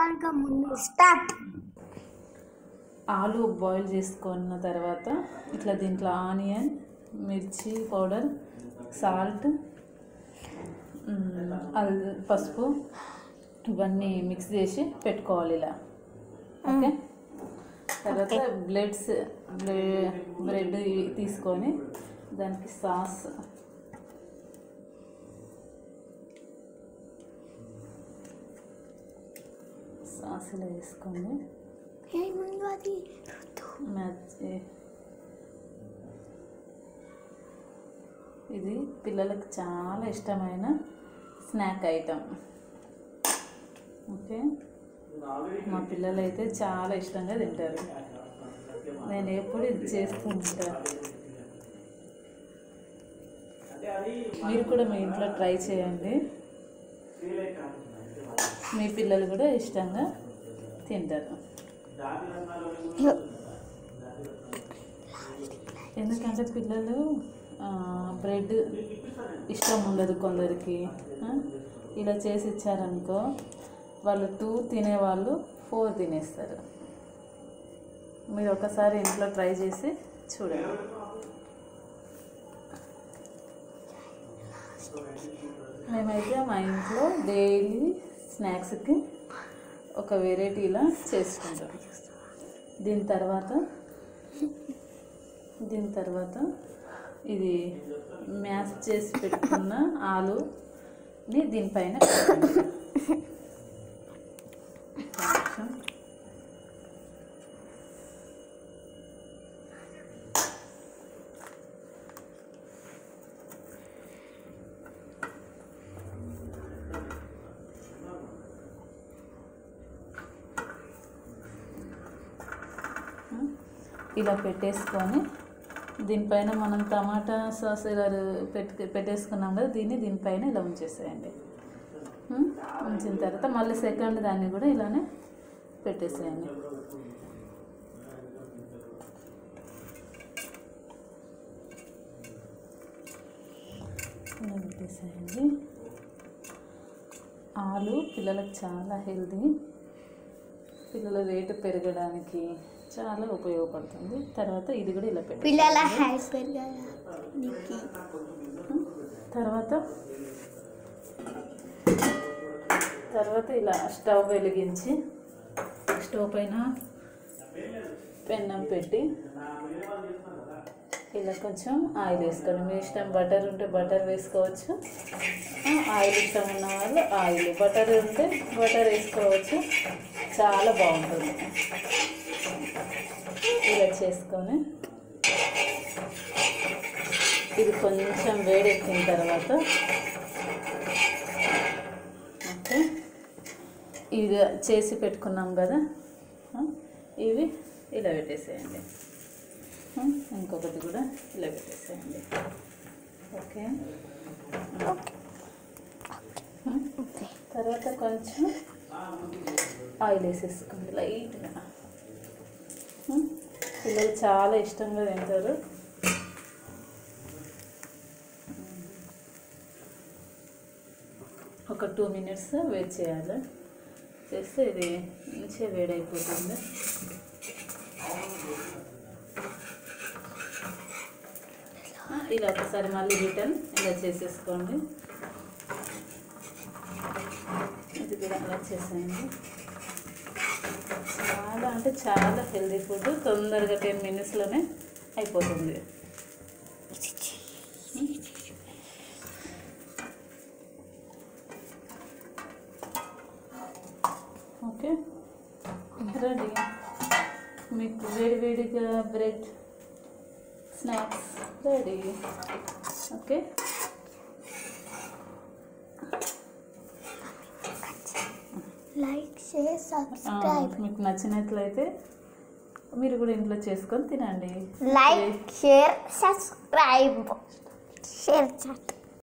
కనుక ముందు స్టార్ట్ ఆలు బాయిల్ చేసుకున్న తర్వాత ఇట్లా దీంట్లో ఆనియన్ మిర్చి పౌడర్ సాల్ట్ అది పసుపు ఇవన్నీ మిక్స్ చేసి పెట్టుకోవాలి ఇలా ఓకే తర్వాత బ్లెడ్స్ బ్రెడ్ తీసుకొని దానికి సాస్ సాస్ ఇలా వేసుకోండి ఏ ముందు అది మ్యాచ్ ఇది పిల్లలకు చాలా ఇష్టమైన స్నాక్ ఐటమ్ ఓకే మా పిల్లలు అయితే చాలా ఇష్టంగా తింటారు నేను ఎప్పుడు ఇది చేస్తూ ఉంటాను మీరు కూడా మీ ఇంట్లో ట్రై చేయండి మీ పిల్లలు కూడా ఇష్టంగా తింటారు ఎందుకంటే పిల్లలు ఆ, బ్రెడ్ ఇష్టం ఉండదు కొందరికి ఆ? ఇలా చేసి ఇచ్చారనుకో వాళ్ళు టూ తినేవాళ్ళు ఫోర్ తినేస్తారు మీరు ఒకసారి ఇంట్లో ట్రై చేసి చూడండి మేమైతే మా ఇంట్లో డైలీ స్నాక్స్కి ఒక వెరైటీ ఇలా చేసుకుంటాం దీని తర్వాత దీని తర్వాత ఇది మ్యాష్ చేసి పెట్టుకున్న ఆలుని దీనిపైన పెట్టండి. ఒక నిమిషం. ఇలా పెట్టేసుకొని దీనిపైన మనం టమాటా సాస్ ఇలా పెట్టు పెట్టేసుకున్నాం కదా దీన్ని దీనిపైన ఇలా ఉంచేసేయండి ఉం? ఉంచిన తర్వాత మళ్ళీ సెకండ్ దాన్ని కూడా ఇలానే పెట్టేసేయండి ఇలా పెట్టేసేయండి ఆలు పిల్లలకు చాలా హెల్తీ పిల్లల రేటు పెరగడానికి చాలా ఉపయోగపడుతుంది తర్వాత ఇది కూడా ఇలా పెట్టండి పిల్లల హెయిర్ పెరగడానికి తర్వాత తర్వాత ఇలా స్టవ్ వెలిగించి స్టవ్ పైన పెన్నం పెట్టి ఇలా కొంచెం ఆయిల్ వేసుకోండి మీ ఇష్టం బటర్ ఉంటే బటర్ వేసుకోవచ్చు ఆ, ఆయిల్ ఇష్టం ఉన్న వాళ్ళు ఆయిల్ బటర్ ఉంటే బటర్ వేసుకోవచ్చు చాలా బాగుంటుంది ఇలా చేసుకొని ఇది కొంచెం వేడెక్కిన తర్వాత ఓకే ఇది చేసి పెట్టుకున్నాం కదా ఆ, ఇవి ఇలా పెట్టేసేయండి ఆ, ఇంకొకటి కూడా ఇలా పెట్టేసేయండి ఓకే ఆ, తర్వాత కొంచెం ఆయిల్ వేసేసుకోండి లైట్గా ఆ, పిల్లలు చాలా ఇష్టంగా తింటారు ఒక టూ మినిట్స్ వెయిట్ చేయాలి చేస్తే ఇది మంచిగా వేడైపోతుంది ఆ, ఇలా ఒకసారి మళ్ళీ రిటర్న్ ఇలా చేసేసుకోండి ఇది కూడా అలా చేసేయండి చాలా అంటే చాలా హెల్దీ ఫుడ్ తొందరగా టెన్ మినిట్స్లోనే అయిపోతుంది ఓకే రెడీ మీకు వేడి వేడిగా bread snacks ready okay like share ఆ, సబ్స్క్రైబ్ మీకు నచ్చినట్లయితే మీరు కూడా ఇంట్లో చేసుకొని తినండి like share subscribe share chat